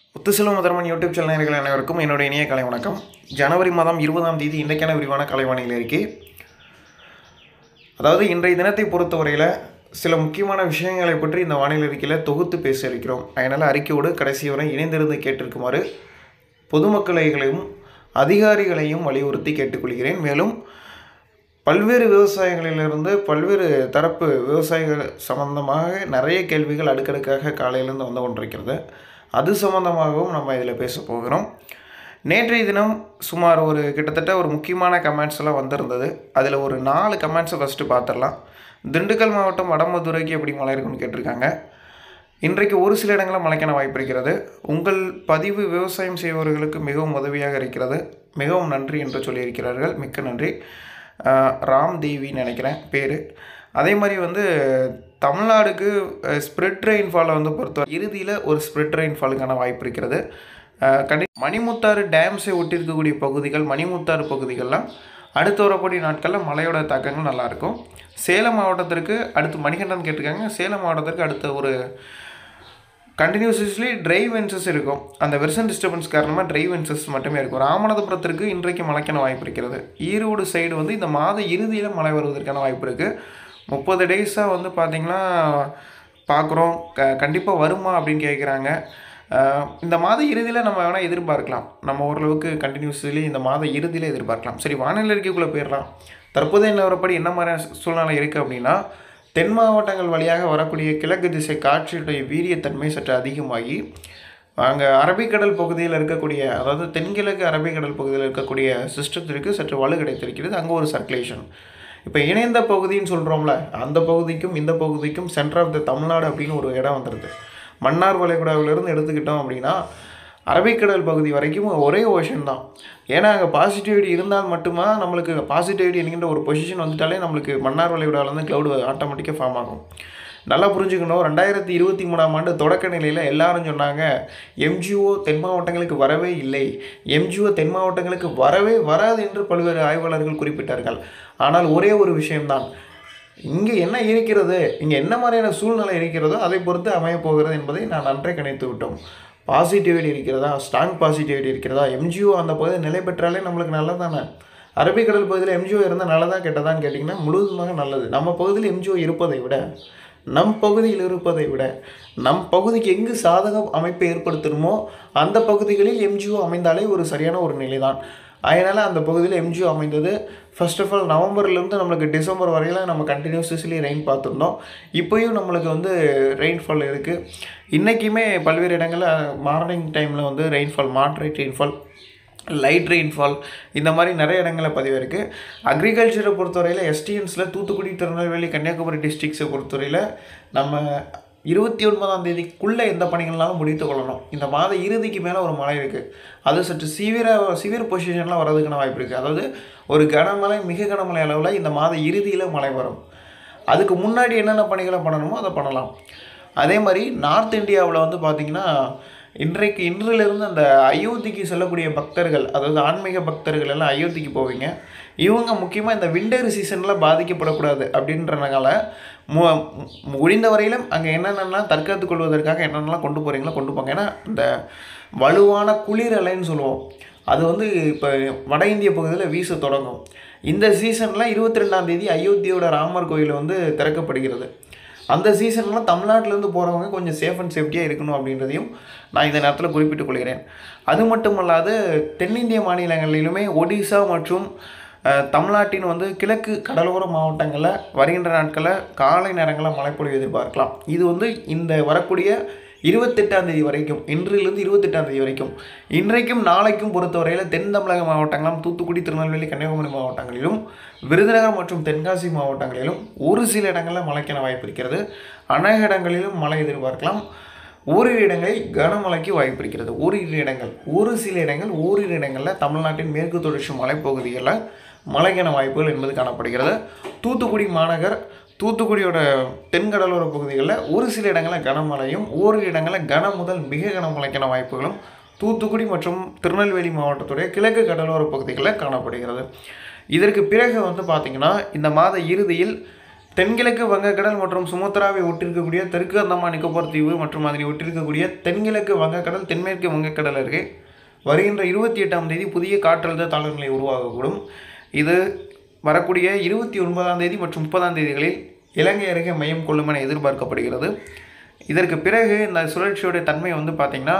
முத்துசெல்வம் முதல்வன் YouTube channel நேயர்கள் அனைவருக்கும் என்னுடைய இனிய கலை வணக்கம் ஜனவரி மாதம் இருபதாம் தேதி இன்றைக்கான விரிவான கலைவாணியில் இருக்கி அதாவது இன்றைய தினத்தை பொறுத்தவரையில் சில முக்கியமான விஷயங்களை பற்றி இந்த வானிலை அறிக்கையில் தொகுத்து பேச இருக்கிறோம் அதனால் அறிக்கையோடு கடைசி வரை இணைந்திருந்து கேட்டிருக்குமாறு பொதுமக்களைகளையும் அதிகாரிகளையும் வலியுறுத்தி கேட்டுக்கொள்கிறேன் மேலும் பல்வேறு விவசாயிகளிலிருந்து பல்வேறு தரப்பு விவசாயிகள் சம்பந்தமாக நிறைய கேள்விகள் அடுக்கடுக்காக காலையிலேருந்து வந்து கொண்டிருக்கிறது அது சம்பந்தமாகவும் நம்ம இதில் பேச போகிறோம் நேற்றைய தினம் சுமார் ஒரு கிட்டத்தட்ட ஒரு முக்கியமான கமெண்ட்ஸ் எல்லாம் வந்திருந்தது அதில் ஒரு நாலு கமெண்ட்ஸை ஃபஸ்ட்டு பார்த்துடலாம் திண்டுக்கல் மாவட்டம் வடமதுரைக்கு எப்படி மழை இருக்குன்னு கேட்டிருக்காங்க இன்றைக்கு ஒரு சில இடங்களில் மழைக்கான வாய்ப்பு இருக்கிறது உங்கள் பதிவு விவசாயம் செய்பவர்களுக்கு மிகவும் உதவியாக இருக்கிறது மிகவும் நன்றி என்று சொல்லியிருக்கிறார்கள் மிக்க நன்றி ஆஹ் ராம் தேவின்னு நினைக்கிறேன் பேர் அதே மாதிரி வந்து தமிழ்நாடுக்கு ஸ்ப்ரிட் ரெயின்ஃபாலை வந்து பொறுத்த இறுதியில் ஒரு ஸ்ப்ரிட் ரெயின்ஃபாலுக்கான வாய்ப்பு இருக்கிறது ஆஹ் கண்டி மணிமுத்தாறு டேம்ஸை ஒட்டி இருக்கக்கூடிய பகுதிகள் மணிமுத்தாறு பகுதிகள்லாம் அடுத்து வரக்கூடிய நாட்களில் மழையோட தாக்கங்கள் நல்லாயிருக்கும் சேலம் மாவட்டத்திற்கு அடுத்து மணிகண்டன் கேட்டிருக்காங்க சேலம் மாவட்டத்திற்கு அடுத்த ஒரு கண்டினியூஸ்லி ட்ரை வென்சஸ் இருக்கும் அந்த வெர்சன் டிஸ்டர்பன்ஸ் காரணமாக ட்ரை வென்சஸ் மட்டுமே இருக்கும் ராமநாதபுரத்திற்கு இன்றைக்கு மழைக்கான வாய்ப்பு இருக்கிறது ஈரோடு சைடு வந்து இந்த மாத இறுதியில் மழை வருவதற்கான வாய்ப்பு இருக்குது முப்பது டேஸாக வந்து பார்த்திங்கன்னா பார்க்குறோம் க கண்டிப்பாக வருமா அப்படின்னு கேட்குறாங்க ஆஹ் இந்த மாத இறுதியில் நம்ம வேணால் எதிர்பார்க்கலாம் நம்ம ஓரளவுக்கு கண்டினியூஸ்லி இந்த மாத இறுதியில் எதிர்பார்க்கலாம் சரி வானிலை அறிக்கைக்குள்ளே போயிடலாம் தற்போதைய நிலவரப்படி என்ன மாதிரியான சூழ்நிலை இருக்குது அப்படின்னா தென் மாவட்டங்கள் வழியாக வரக்கூடிய கிழக்கு திசை காற்றினுடைய வீரியத்தன்மை சற்று அதிகமாகி அங்கே அரபிக்கடல் பகுதியில் இருக்கக்கூடிய அதாவது தென்கிழக்கு அரபிக்கடல் பகுதியில் இருக்கக்கூடிய சிஸ்டத்திற்கு சற்று வலு கிடைத்திருக்கிறது அங்கே ஒரு சர்க்குலேஷன் இப்போ இணைந்த பகுதின்னு சொல்கிறோம்ல அந்த பகுதிக்கும் இந்த பகுதிக்கும் சென்டர் ஆஃப் த தமிழ்நாடு அப்படின்னு ஒரு இடம் வந்துடுது மன்னார் வளைகுடாவிலிருந்து எடுத்துக்கிட்டோம் அப்படின்னா அரபிக்கடல் பகுதி வரைக்கும் ஒரே ஓஷன் தான் ஏன்னா அங்கே பாசிட்டிவிட்டி இருந்தால் மட்டுமா நம்மளுக்கு பாசிட்டிவிட்டி என்கின்ற ஒரு பொசிஷன் வந்துட்டாலே நம்மளுக்கு மன்னார் வளைகுடாவிலேருந்து க்ளவுடு ஆட்டோமேட்டிக்காக ஃபார்ம் ஆகும் நல்லா புரிஞ்சுக்கணும் ரெண்டாயிரத்தி இருபத்தி மூணாம் ஆண்டு தொடக்க நிலையில் எல்லாரும் சொன்னாங்க எம்ஜிஓ தென் மாவட்டங்களுக்கு வரவே இல்லை எம்ஜிஓ தென் மாவட்டங்களுக்கு வரவே வராது என்று பல்வேறு ஆய்வாளர்கள் குறிப்பிட்டார்கள் ஆனால் ஒரே ஒரு விஷயம்தான் இங்கே என்ன இருக்கிறது இங்கே என்ன மாதிரியான சூழ்நிலை இருக்கிறதோ அதை பொறுத்து அமையப் போகிறது என்பதை நான் நன்றே கணித்து விட்டோம் பாசிட்டிவிட்டி இருக்கிறதா ஸ்ட்ராங் பாசிட்டிவிட்டி இருக்கிறதா எம்ஜிஓ அந்த பகுதியில் நிலை பெற்றாலே நம்மளுக்கு நல்லது தானே அரபிக்கடல் பகுதியில் எம்ஜிஓ இருந்தால் நல்லதா கெட்டதான்னு கேட்டிங்கன்னா முழுவதுமாக நல்லது நம்ம பகுதியில் எம்ஜிஓ இருப்பதை விட நம் பகுதியில் இருப்பதை விட நம் பகுதிக்கு எங்கு சாதக அமைப்பை ஏற்படுத்தணுமோ அந்த பகுதிகளில் எம்ஜிஓ அமைந்தாலே ஒரு சரியான ஒரு நிலைதான் அதனால் அந்த பகுதியில் எம்ஜிஓ அமைந்தது ஃபர்ஸ்ட் ஆஃப் ஆல் நவம்பர்லேருந்து நம்மளுக்கு டிசம்பர் வரையில நம்ம கண்டினியூஸ்லி ரெயின் பார்த்துருந்தோம் இப்போயும் நம்மளுக்கு வந்து ரெயின்ஃபால் இருக்குது இன்றைக்குமே பல்வேறு இடங்களில் மார்னிங் டைமில் வந்து rainfall moderate rainfall light rainfall இந்த மாதிரி நிறைய இடங்களில் பதிவு இருக்குது அக்ரிகல்ச்சரை பொறுத்தவரையில் எஸ்டிஎன்ஸில் தூத்துக்குடி திருநெல்வேலி கன்னியாகுமரி டிஸ்ட்ரிக்ஸை பொறுத்தவரையில் நம்ம இருபத்தி ஒன்பதாம் தேதிக்குள்ளே எந்த பணிகள்னாலும் முடித்து கொள்ளணும் இந்த மாத இறுதிக்கு மேலே ஒரு மழை இருக்குது அது சற்று சிவியர சிவியர் பொசிஷன்லாம் வரதுக்கான வாய்ப்பு இருக்குது அதாவது ஒரு கனமழை மிக கனமழை அளவில் இந்த மாத இறுதியில் மழை வரும் அதுக்கு முன்னாடி என்னென்ன பணிகளை பண்ணணுமோ அதை பண்ணலாம் அதே மாதிரி நார்த் இந்தியாவில் வந்து பார்த்திங்கன்னா இன்றைக்கு இன்றிலிருந்து அந்த அயோத்திக்கு செல்லக்கூடிய பக்தர்கள் அதாவது ஆன்மீக பக்தர்கள் எல்லாம் அயோத்திக்கு போவீங்க இவங்க முக்கியமாக இந்த விண்டர் சீசனில் பாதிக்கப்படக்கூடாது அப்படின்றனால மு முடிந்த வரையிலும் அங்கே என்னென்னலாம் தற்காத்து கொள்வதற்காக என்னென்னலாம் கொண்டு போகிறீங்களோ கொண்டு போங்க ஏன்னா இந்த வலுவான குளிர் அலைன்னு சொல்லுவோம் அது வந்து இப்போ வட இந்திய பகுதியில் வீச தொடங்கும் இந்த சீசனில் இருபத்தி ரெண்டாம் தேதி அயோத்தியோட ராமர் கோயில் வந்து திறக்கப்படுகிறது அந்த சீசன்லாம் தமிழ்நாட்டிலேருந்து போகிறவங்க கொஞ்சம் சேஃப் அண்ட் சேஃப்டியாக இருக்கணும் அப்படின்றதையும் நான் இந்த நேரத்தில் குறிப்பிட்டுக் கொள்கிறேன் அது மட்டுமல்லாது தென்னிந்திய மாநிலங்களிலுமே ஒடிசா மற்றும் அஹ், தமிழ்நாட்டின் வந்து கிழக்கு கடலோர மாவட்டங்களில் வருகின்ற நாட்களில் காலை நேரங்களில் மழைப்பொழிவு எதிர்பார்க்கலாம் இது வந்து இந்த வரக்கூடிய இருபத்தெட்டாம் தேதி வரைக்கும் இன்றிலிருந்து இருபத்தெட்டாம் தேதி வரைக்கும் இன்றைக்கும் நாளைக்கும் பொறுத்தவரையில் தென் தமிழக மாவட்டங்களும் தூத்துக்குடி திருநெல்வேலி கன்னியாகுமரி மாவட்டங்களிலும் விருதுநகர் மற்றும் தென்காசி மாவட்டங்களிலும் ஒரு சில இடங்களில் மழைக்கான வாய்ப்பு இருக்கிறது அநேக இடங்களிலும் மழை எதிர்பார்க்கலாம் ஓரிரு இடங்களில் கனமழைக்கு வாய்ப்பு இருக்கிறது ஓரிரு இடங்கள் ஒரு சில இடங்கள் ஓரிரு இடங்களில் தமிழ்நாட்டின் மேற்கு தொடர்ச்சி மலைப்பகுதிகளில் மழைக்கான வாய்ப்புகள் என்பது காணப்படுகிறது தூத்துக்குடி மாநகர் தூத்துக்குடியோட தென்கடலோர பகுதிகளில் ஒரு சில இடங்களில் கனமழையும் ஓரிரு இடங்களில் கன முதல் மிக கனமழைக்கான வாய்ப்புகளும் தூத்துக்குடி மற்றும் திருநெல்வேலி மாவட்டத்துடைய கிழக்கு கடலோர பகுதிகளில் காணப்படுகிறது இதற்கு பிறகு வந்து பார்த்திங்கன்னா இந்த மாத இறுதியில் தென்கிழக்கு வங்கக்கடல் மற்றும் சுமத்ராவை ஒட்டிருக்கக்கூடிய தெற்கு அந்தமான் நிக்கோபார் தீவு மற்றும் அதனை ஒட்டிருக்கக்கூடிய தென்கிழக்கு வங்கக்கடல் தென்மேற்கு வங்கக்கடல் அருகே வருகின்ற இருபத்தி எட்டாம் தேதி புதிய காற்றழுத்த தாழ்வு நிலை உருவாகக்கூடும் இது வரக்கூடிய இருபத்தி ஒன்பதாம் தேதி மற்றும் முப்பதாம் தேதிகளில் இலங்கை அருகே மையம் கொள்ளும் என எதிர்பார்க்கப்படுகிறது இதற்கு பிறகு இந்த சுழற்சியோடைய தன்மை வந்து பார்த்திங்கன்னா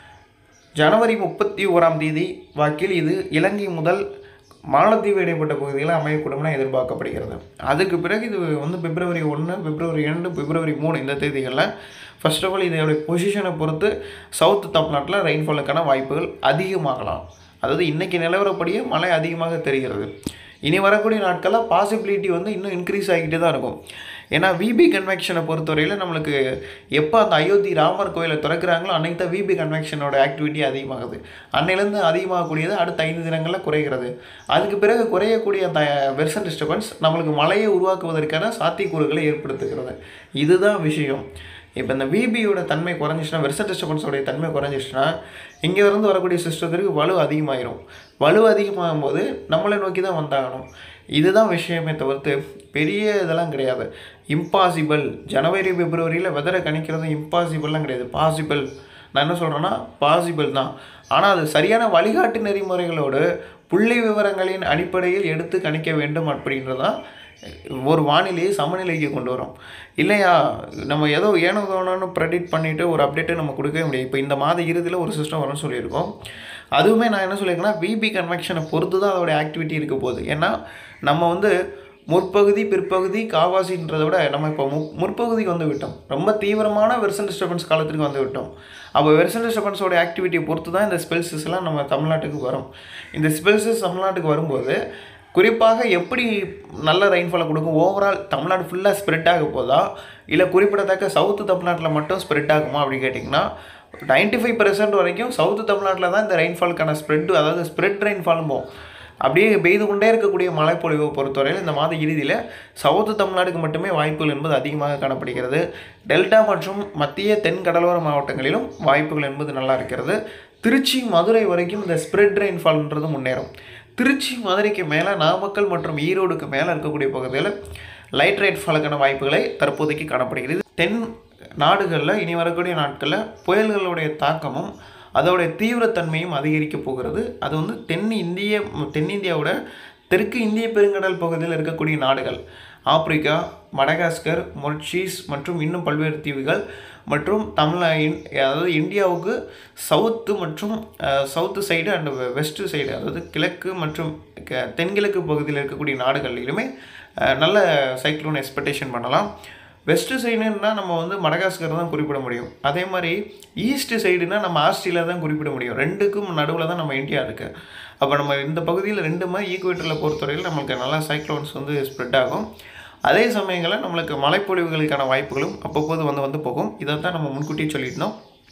ஜனவரி முப்பத்தி ஓராம் தேதி வாக்கில் இது இலங்கை முதல் மாலத்தீவு இடைப்பட்ட பகுதிகளில் அமையக்கூடும் என எதிர்பார்க்கப்படுகிறது அதுக்கு பிறகு இது வந்து பிப்ரவரி ஒன்று பிப்ரவரி இரண்டு பிப்ரவரி மூணு இந்த தேதிகளில் ஃபர்ஸ்ட் ஆஃப் ஆல் இதோடைய பொசிஷனை பொறுத்து சவுத் தமிழ்நாட்டில் ரெயின்ஃபாலுக்கான வாய்ப்புகள் அதிகமாகலாம் அதாவது இன்றைக்கி நிலவரப்படியே மழை அதிகமாக தெரிகிறது இனி வரக்கூடிய நாட்களில் பாசிபிலிட்டி வந்து இன்னும் இன்க்ரீஸ் ஆகிக்கிட்டே தான் இருக்கும் ஏன்னா விபி கன்வெக்ஷனை பொறுத்தவரையில் நம்மளுக்கு எப்போ அந்த அயோத்தி ராமர் கோயிலை திறக்கிறாங்களோ அன்னைக்கு தான் விபி கன்வெக்ஷனோட ஆக்டிவிட்டி அதிகமாகுது அன்னையிலேருந்து அதிகமாகக்கூடியது அடுத்த ஐந்து தினங்களில் குறைகிறது அதுக்கு பிறகு குறையக்கூடிய அந்த வெர்சன் டிஸ்டர்பன்ஸ் நம்மளுக்கு மழையை உருவாக்குவதற்கான சாத்தியக்கூறுகளை ஏற்படுத்துகிறது இதுதான் விஷயம் இப்போ இந்த விபியோட தன்மை குறைஞ்சிச்சுன்னா வெர்சன் டிஸ்டர்பன்ஸோடைய தன்மை குறைஞ்சிச்சுன்னா இங்கே இருந்து வரக்கூடிய சிஸ்டத்திற்கு வலு அதிகமாயிரும் வலு அதிகமாகும் போது நம்மளை நோக்கி தான் வந்தாகணும் இதுதான் விஷயமே தவிர்த்து பெரிய இதெல்லாம் கிடையாது இம்பாசிபிள் ஜனவரி பிப்ரவரியில் வெதரை கணிக்கிறது இம்பாசிபிள்லாம் கிடையாது பாசிபிள் நான் என்ன சொல்கிறேன்னா பாசிபிள் தான் ஆனால் அது சரியான வழிகாட்டு நெறிமுறைகளோடு புள்ளி விவரங்களின் அடிப்படையில் எடுத்து கணிக்க வேண்டும் அப்படின்றது தான் ஒரு வானிலையை சமநிலைக்கு கொண்டு வரும் இல்லையா நம்ம ஏதோ ஏனோ தோணுன்னு ப்ரெடிக்ட் பண்ணிவிட்டு ஒரு அப்டேட்டை நம்ம கொடுக்கவே முடியாது இப்போ இந்த மாத இறுதியில் ஒரு சிஸ்டம் வரும்னு சொல்லியிருக்கோம் அதுவுமே நான் என்ன சொல்லியிருக்கேன்னா விபி கன்வெக்ஷனை பொறுத்து தான் அதோட ஆக்டிவிட்டி இருக்க போகுது ஏன்னா நம்ம வந்து முற்பகுதி பிற்பகுதி காவாசின்றதை விட நம்ம இப்போ மு முற்பகுதிக்கு வந்து விட்டோம் ரொம்ப தீவிரமான வெர்சன் டிஸ்டர்பன்ஸ் காலத்துக்கு வந்து விட்டோம் அப்போ வெர்சன் டிஸ்டர்பன்ஸோட ஆக்டிவிட்டியை பொறுத்து தான் இந்த ஸ்பெல்சஸ் எல்லாம் நம்ம தமிழ்நாட்டுக்கு வரும் இந்த ஸ்பெல்சஸ் தமிழ்நாட்டுக்கு வரும்போது குறிப்பாக எப்படி நல்ல ரெயின்ஃபாலை கொடுக்கும் ஓவரால் தமிழ்நாடு ஃபுல்லாக ஸ்ப்ரெட் ஆக போதா இல்லை குறிப்பிடத்தக்க சவுத்து தமிழ்நாட்டில் மட்டும் ஸ்ப்ரெட் ஆகுமா அப்படின்னு கேட்டிங்கன்னா நைன்ட்டி ஃபைவ் பர்சன்ட் வரைக்கும் சவுத்து தமிழ்நாட்டில் தான் இந்த ரெயின்ஃபாலுக்கான ஸ்ப்ரெட் அதாவது ஸ்ப்ரெட் ரெயின்ஃபாலும் போகும் அப்படியே பெய்து கொண்டே இருக்கக்கூடிய மழைப்பொழிவை பொறுத்தவரையில் இந்த மாத இறுதியில் சவுத்து தமிழ்நாடுக்கு மட்டுமே வாய்ப்புகள் என்பது அதிகமாக காணப்படுகிறது டெல்டா மற்றும் மத்திய தென் கடலோர மாவட்டங்களிலும் வாய்ப்புகள் என்பது நல்லா இருக்கிறது திருச்சி மதுரை வரைக்கும் இந்த ஸ்ப்ரெட் ரெயின்ஃபால்ன்றது முன்னேறும் திருச்சி மதுரைக்கு மேலே நாமக்கல் மற்றும் ஈரோடுக்கு மேலே இருக்கக்கூடிய பகுதியில் லைட் ரைட் ஃபாலுக்கான வாய்ப்புகளை தற்போதைக்கு காணப்படுகிறது தென் நாடுகளில் இனி வரக்கூடிய நாட்களில் புயல்களுடைய தாக்கமும் அதோடைய தீவிரத்தன்மையும் அதிகரிக்க போகிறது அது வந்து தென் இந்திய தென்னிந்தியாவோட தெற்கு இந்திய பெருங்கடல் பகுதியில் இருக்கக்கூடிய நாடுகள் ஆப்பிரிக்கா மடகாஸ்கர் மொர்ஷீஸ் மற்றும் இன்னும் பல்வேறு தீவுகள் மற்றும் தமிழ் இன்- அதாவது இந்தியாவுக்கு சவுத்து மற்றும் south side and west side அதாவது கிழக்கு மற்றும் க- தென்கிழக்கு பகுதியில் இருக்கக்கூடிய நாடுகளிலுமே அஹ், நல்ல சைக்ளோன் எக்ஸ்பெக்டேஷன் பண்ணலாம் வெஸ்ட்டு சைடுன்னா நம்ம வந்து மடகாஸ்கர் தான் குறிப்பிட முடியும் அதே மாதிரி ஈஸ்ட் சைடுனா நம்ம ஆஸ்திரேலியா தான் குறிப்பிட முடியும் ரெண்டுக்கும் நடுவில் தான் நம்ம இந்தியா இருக்குது அப்போ நம்ம இந்த பகுதியில் ரெண்டுமே ஈக்குவேட்டரில் பொறுத்தவரையில் நம்மளுக்கு நல்லா சைக்ளோன்ஸ் வந்து ஸ்ப்ரெட் ஆகும் அதே சமயங்களில் நம்மளுக்கு மழைப்பொழிவுகளுக்கான வாய்ப்புகளும் அப்பப்போது வந்து வந்து போகும் இதை தான் நம்ம முன்கூட்டியே சொல்லியிருந்தோம்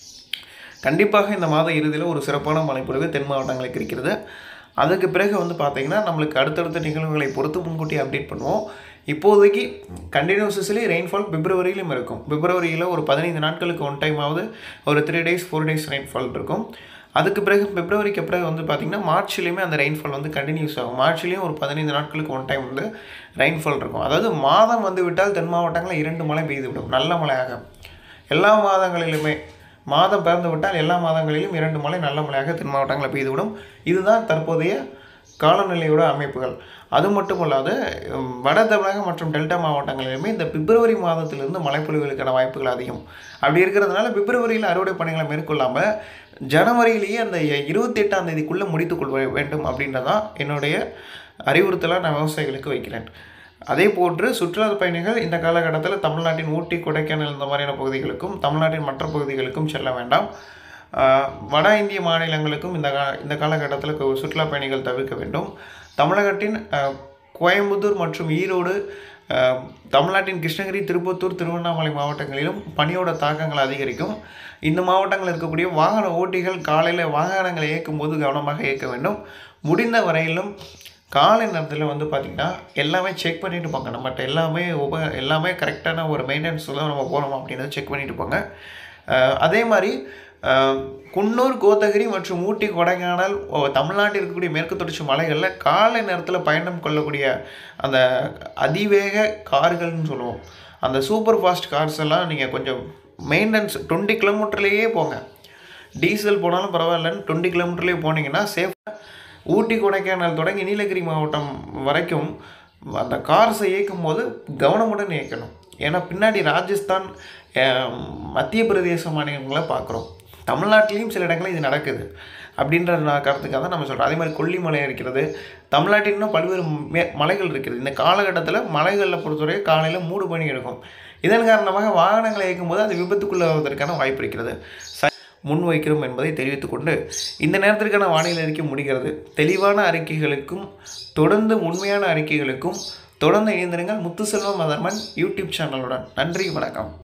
கண்டிப்பாக இந்த மாத இறுதியில் ஒரு சிறப்பான மழைப்பொழிவு தென் மாவட்டங்களுக்கு இருக்கிறது அதுக்கு பிறகு வந்து பார்த்திங்கன்னா நம்மளுக்கு அடுத்தடுத்த நிகழ்வுகளை பொறுத்து முன்கூட்டி அப்டேட் பண்ணுவோம் இப்போதைக்கு கண்டினியூஸஸ்லி ரெயின்ஃபால் பிப்ரவரியிலும் இருக்கும் பிப்ரவரியில் ஒரு பதினைந்து நாட்களுக்கு ஒன் டைம் ஆகுது ஒரு three days four days rainfall இருக்கும் அதுக்கு பிறகு பிப்ரவரிக்கு பிறகு வந்து பார்த்திங்கன்னா மார்ச்லேயுமே அந்த ரெயின்ஃபால் வந்து கண்டினியூஸ் ஆகும் மார்ச்லேயும் ஒரு பதினைந்து நாட்களுக்கு ஒன் டைம் வந்து ரெயின்ஃபால் இருக்கும் அதாவது மாதம் வந்து விட்டால் தென் மாவட்டங்களில் இரண்டு மழை பெய்து விடும் நல்ல மழையாக எல்லா மாதங்களிலுமே மாதம் பிறந்து விட்டால் எல்லா மாதங்களிலும் இரண்டு மழை நல்ல மழையாக தென் மாவட்டங்களில் பெய்துவிடும் இதுதான் தற்போதைய காலநிலையோட அமைப்புகள் அது மட்டும் இல்லாது உம், வட தமிழகம் மற்றும் டெல்டா மாவட்டங்களிலுமே இந்த பிப்ரவரி மாதத்திலிருந்து மழைப்பொழிவுகளுக்கான வாய்ப்புகள் அதிகம் அப்படி இருக்கிறதுனால பிப்ரவரியில் அறுவடை பணிகளை மேற்கொள்ளாமல் ஜனவரியிலேயே அந்த இருபத்தி எட்டாம் தேதிக்குள்ளே முடித்துக்கொள்ள வேண்டும் அப்படின்றதான் என்னுடைய அறிவுறுத்தலாக நான் விவசாயிகளுக்கு வைக்கிறேன் அதே போன்று சுற்றுலா பயணிகள் இந்த காலகட்டத்தில் தமிழ்நாட்டின் ஊட்டி கொடைக்கானல் இந்த மாதிரியான பகுதிகளுக்கும் தமிழ்நாட்டின் மற்ற பகுதிகளுக்கும் செல்ல வேண்டாம் ஆஹ் வட இந்திய மாநிலங்களுக்கும் இந்த கா இந்த காலகட்டத்தில் கு- சுற்றுலா பயணிகள் தவிர்க்க வேண்டும் தமிழகத்தின் ஆஹ், கோயம்புத்தூர் மற்றும் ஈரோடு ஆஹ், தமிழ்நாட்டின் கிருஷ்ணகிரி திருப்பத்தூர் திருவண்ணாமலை மாவட்டங்களிலும் பனியோட தாக்கங்கள் அதிகரிக்கும் இந்த மாவட்டங்களில் இருக்கக்கூடிய வாகன ஓட்டிகள் காலையில் வாகனங்களை இயக்கும் போது கவனமாக இயக்க வேண்டும் முடிந்த வரையிலும் காலை நேரத்தில் வந்து பார்த்திங்கன்னா எல்லாமே செக் பண்ணிட்டு போங்க நம்மகிட்ட எல்லாமே உப எல்லாமே கரெக்டான ஒரு மெயின்டெனன்ஸில் நம்ம போகிறோம் அப்படின்றத செக் பண்ணிட்டு போங்க அஹ் அதே மாதிரி அஹ், குன்னூர் கோத்தகிரி மற்றும் ஊட்டி கொடைக்கானல் ஓ, தமிழ்நாட்டில் இருக்கக்கூடிய மேற்கு தொடர்ச்சி மலைகளில் காலை நேரத்தில் பயணம் கொள்ளக்கூடிய அந்த அதிவேக கார்கள்னு சொல்லுவோம் அந்த சூப்பர் ஃபாஸ்ட் கார்ஸ் எல்லாம் நீங்கள் கொஞ்சம் மெயின்டெனன்ஸ் டுவெண்ட்டி கிலோமீட்டர்லேயே போங்க டீசல் போனாலும் பரவாயில்லன்னு டுவெண்ட்டி கிலோமீட்டர்லேயே போனீங்கன்னா சேஃபாக ஊட்டி கொடைக்கானல் தொடங்கி நீலகிரி மாவட்டம் வரைக்கும் அந்த கார்ஸை இயக்கும் போது கவனமுடன் இயக்கணும் ஏன்னா பின்னாடி ராஜஸ்தான் அஹ், மத்திய பிரதேச மாநிலங்களை பார்க்குறோம் தமிழ்நாட்டிலையும் சில இடங்களில் இது நடக்குது அப்படின்ற நான் கருத்துக்காக தான் நம்ம சொல்கிறோம் அதே மாதிரி கொல்லிமலை இருக்கிறது தமிழ்நாட்டில் இன்னும் பல்வேறு மே மலைகள் இருக்குது இந்த காலகட்டத்தில் மலைகளில் பொறுத்தவரை காலையில் மூடு பனி எடுக்கும் இதன் காரணமாக வாகனங்களை இயக்கும்போது அது விபத்துக்குள்ளாவதற்கான வாய்ப்பு இருக்கிறது ச முன்வைக்கிறோம் என்பதை தெரிவித்துக்கொண்டு இந்த நேரத்திற்கான வானிலை அறிக்கை முடிகிறது தெளிவான அறிக்கைகளுக்கும் தொடர்ந்து உண்மையான அறிக்கைகளுக்கும் தொடர்ந்து இணைந்திருங்கள் முத்துசெல்வம் மதர்மன் யூடியூப் சேனலுடன் நன்றி வணக்கம்